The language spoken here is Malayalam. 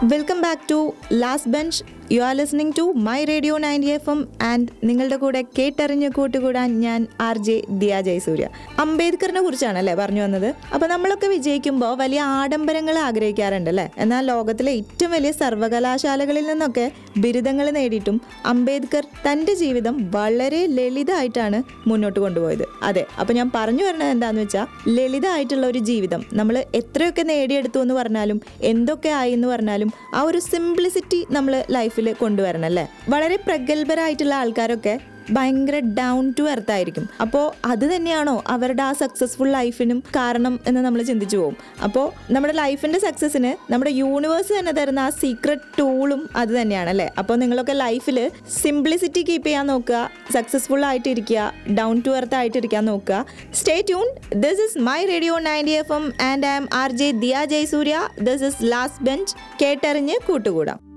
welcome back to last bench you are listening to my radio ninety F M and നിങ്ങളുടെ കൂടെ കേട്ടറിഞ്ഞ് കൂട്ടുകൂടാൻ ഞാൻ ആർ ജെ ദിയ ജയസൂര്യ അംബേദ്കറിനെ കുറിച്ചാണ് അല്ലേ പറഞ്ഞു വന്നത് അപ്പൊ നമ്മളൊക്കെ വിജയിക്കുമ്പോൾ വലിയ ആഡംബരങ്ങൾ ആഗ്രഹിക്കാറുണ്ട് അല്ലേ എന്നാൽ ലോകത്തിലെ ഏറ്റവും വലിയ സർവകലാശാലകളിൽ നിന്നൊക്കെ ബിരുദങ്ങൾ നേടിയിട്ടും അംബേദ്കർ തന്റെ ജീവിതം വളരെ ലളിതമായിട്ടാണ് മുന്നോട്ട് കൊണ്ടുപോയത് അതെ അപ്പൊ ഞാൻ പറഞ്ഞു വരുന്നത് എന്താന്ന് വെച്ചാൽ ലളിതമായിട്ടുള്ള ഒരു ജീവിതം നമ്മൾ എത്രയൊക്കെ നേടിയെടുത്തു എന്ന് പറഞ്ഞാലും എന്തൊക്കെ ആയി എന്ന് പറഞ്ഞാലും ആ ഒരു സിംപ്ലിസിറ്റി നമ്മൾ ലൈഫിൽ കൊണ്ടുവരണം അല്ലേ വളരെ പ്രഗത്ഭരായിട്ടുള്ള ആൾക്കാരൊക്കെ ഭയങ്കര ഡൗൺ ടു എർത്ത് ആയിരിക്കും അപ്പോൾ അത് തന്നെയാണോ അവരുടെ ആ സക്സസ്ഫുൾ ലൈഫിനും കാരണം എന്ന് നമ്മൾ ചിന്തിച്ചു പോകും അപ്പോൾ നമ്മുടെ ലൈഫിൻ്റെ സക്സസ്സിന് നമ്മുടെ യൂണിവേഴ്സ് തന്നെ തരുന്ന ആ സീക്രട്ട് ടൂളും അത് തന്നെയാണ് അല്ലേ അപ്പോൾ നിങ്ങളൊക്കെ ലൈഫിൽ സിംപ്ലിസിറ്റി കീപ്പ് ചെയ്യാൻ നോക്കുക സക്സസ്ഫുൾ ആയിട്ട് ഇരിക്കുക ഡൗൺ ടു എർത്ത് ആയിട്ട് ഇരിക്കാൻ നോക്കുക stay tune this is my radio ninety F M and I'm R J Diya Jayasurya this is last bench കേട്ടറിഞ്ഞ് കൂട്ടുകൂടാം